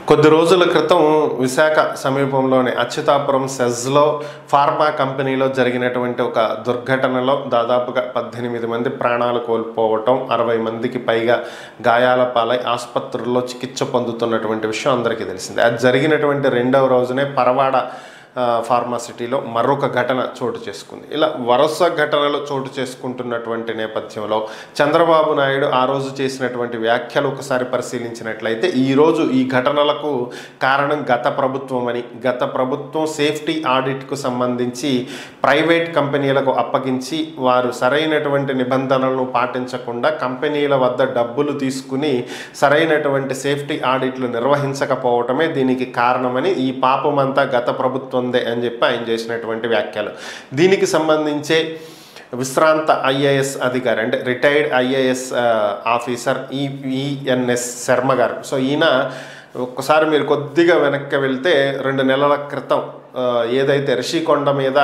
కొద్ది రోజుల క్రితం విశాఖ సమీపంలోని అచ్యుతాపురం సెజ్లో ఫార్మా కంపెనీలో జరిగినటువంటి ఒక దుర్ఘటనలో దాదాపుగా పద్దెనిమిది మంది ప్రాణాలు కోల్పోవటం అరవై మందికి పైగా గాయాల పాలై ఆసుపత్రుల్లో చికిత్స పొందుతున్నటువంటి విషయం అందరికీ తెలిసిందే అది జరిగినటువంటి రెండవ రోజునే పరవాడ ఆ, ఫార్మాసిటీలో మరొక ఘటన చోటు చేసుకుంది ఇలా వరుస ఘటనలు చోటు చేసుకుంటున్నటువంటి నేపథ్యంలో చంద్రబాబు నాయుడు ఆ రోజు చేసినటువంటి వ్యాఖ్యలు ఒకసారి పరిశీలించినట్లయితే ఈరోజు ఈ ఘటనలకు కారణం గత ప్రభుత్వం అని గత ప్రభుత్వం సేఫ్టీ ఆడిట్కు సంబంధించి ప్రైవేట్ కంపెనీలకు అప్పగించి వారు సరైనటువంటి నిబంధనలను పాటించకుండా కంపెనీల వద్ద డబ్బులు తీసుకుని సరైనటువంటి సేఫ్టీ ఆడిట్లు నిర్వహించకపోవటమే దీనికి కారణమని ఈ పాపమంతా గత ప్రభుత్వందే అని చెప్పి ఆయన చేసినటువంటి వ్యాఖ్యలు దీనికి సంబంధించే విశ్రాంత ఐఏఎస్ అధికారి అంటే retired IAS officer E N S Sharma garu so ఈయన ఒక్కసారి మీరు కొద్దిగా వెనక్కి వెళ్తే రెండు నెలల క్రితం ఆ, ఏదైతే రిషికొండ మీద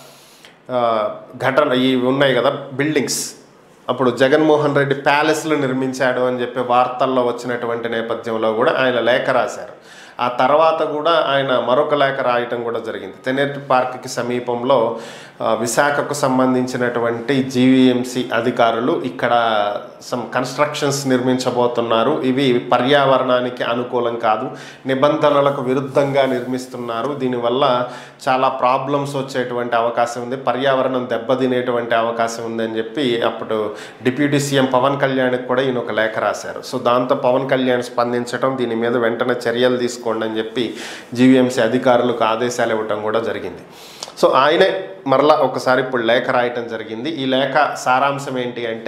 ఆ, ఘటన ఈ ఉన్నాయి కదా బిల్డింగ్స్ అప్పుడు జగన్మోహన్ రెడ్డి ప్యాలెస్లు నిర్మించాడు అని చెప్పి వార్తల్లో వచ్చినటువంటి నేపథ్యంలో కూడా ఆయన లేఖ రాశారు ఆ తర్వాత కూడా ఆయన మరొక లేఖ రాయటం కూడా జరిగింది తెనేటి పార్క్కి సమీపంలో ఆ, విశాఖకు సంబంధించినటువంటి జీవీఎంసీ అధికారులు ఇక్కడ సమ్ కన్స్ట్రక్షన్స్ నిర్మించబోతున్నారు ఇవి పర్యావరణానికి అనుకూలం కాదు నిబంధనలకు విరుద్ధంగా నిర్మిస్తున్నారు దీనివల్ల చాలా ప్రాబ్లమ్స్ వచ్చేటువంటి అవకాశం ఉంది పర్యావరణం దెబ్బతినేటువంటి అవకాశం ఉందని చెప్పి అప్పుడు డిప్యూటీ సీఎం పవన్ కళ్యాణ్కి కూడా ఈయన ఒక లేఖ రాశారు సో దాంతో పవన్ కళ్యాణ్ స్పందించడం దీని మీద వెంటనే చర్యలు తీసుకోండి అని చెప్పి జీవీఎంసీ అధికారులకు ఆదేశాలు ఇవ్వటం కూడా జరిగింది సో ఆయనే మరలా ఒకసారి ఇప్పుడు లేఖ రాయటం జరిగింది ఈ లేఖ సారాంశం ఏంటి అంటే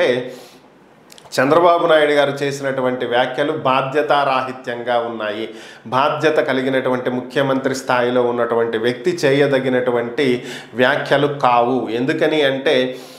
చంద్రబాబు నాయుడు గారు చేసినటువంటి వ్యాఖ్యలు బాధ్యతారాహిత్యంగా ఉన్నాయి బాధ్యత కలిగినటువంటి ముఖ్యమంత్రి స్థాయిలో ఉన్నటువంటి వ్యక్తి చేయదగినటువంటి వ్యాఖ్యలు కావు ఎందుకని అంటే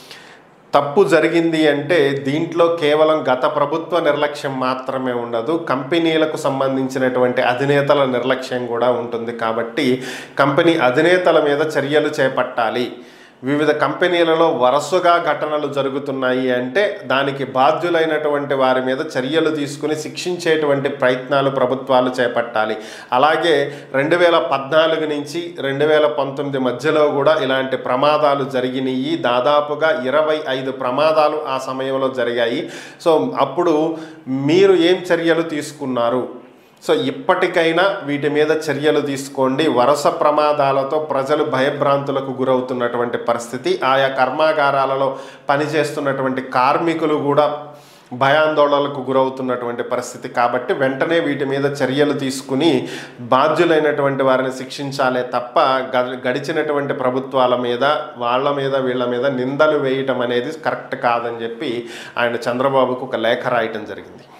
తప్పు జరిగింది అంటే దీంట్లో కేవలం గత ప్రభుత్వ నిర్లక్ష్యం మాత్రమే ఉండదు కంపెనీలకు సంబంధించినటువంటి అధినేతల నిర్లక్ష్యం కూడా ఉంటుంది కాబట్టి కంపెనీ అధినేతల మీద చర్యలు చేపట్టాలి వివిధ కంపెనీలలో వరుసగా ఘటనలు జరుగుతున్నాయి అంటే దానికి బాధ్యులైనటువంటి వారి మీద చర్యలు తీసుకుని శిక్షించేటువంటి ప్రయత్నాలు ప్రభుత్వాలు చేపట్టాలి అలాగే రెండు వేల పద్నాలుగు నుంచి రెండు వేల పంతొమ్మిది మధ్యలో కూడా ఇలాంటి ప్రమాదాలు జరిగినాయి దాదాపుగా ఇరవై ఐదు ప్రమాదాలు ఆ సమయంలో జరిగాయి సో అప్పుడు మీరు ఏం చర్యలు తీసుకున్నారు సో ఇప్పటికైనా వీటి మీద చర్యలు తీసుకోండి వరుస ప్రమాదాలతో ప్రజలు భయభ్రాంతులకు గురవుతున్నటువంటి పరిస్థితి ఆయా కర్మాగారాలలో పనిచేస్తున్నటువంటి కార్మికులు కూడా భయాందోళనలకు గురవుతున్నటువంటి పరిస్థితి కాబట్టి వెంటనే వీటి మీద చర్యలు తీసుకుని బాధ్యులైనటువంటి వారిని శిక్షించాలే తప్ప గ- గడిచినటువంటి ప్రభుత్వాల మీద వాళ్ళ మీద వీళ్ళ మీద నిందలు వేయటం అనేది కరెక్ట్ కాదని చెప్పి ఆయన చంద్రబాబుకు ఒక లేఖ రాయటం జరిగింది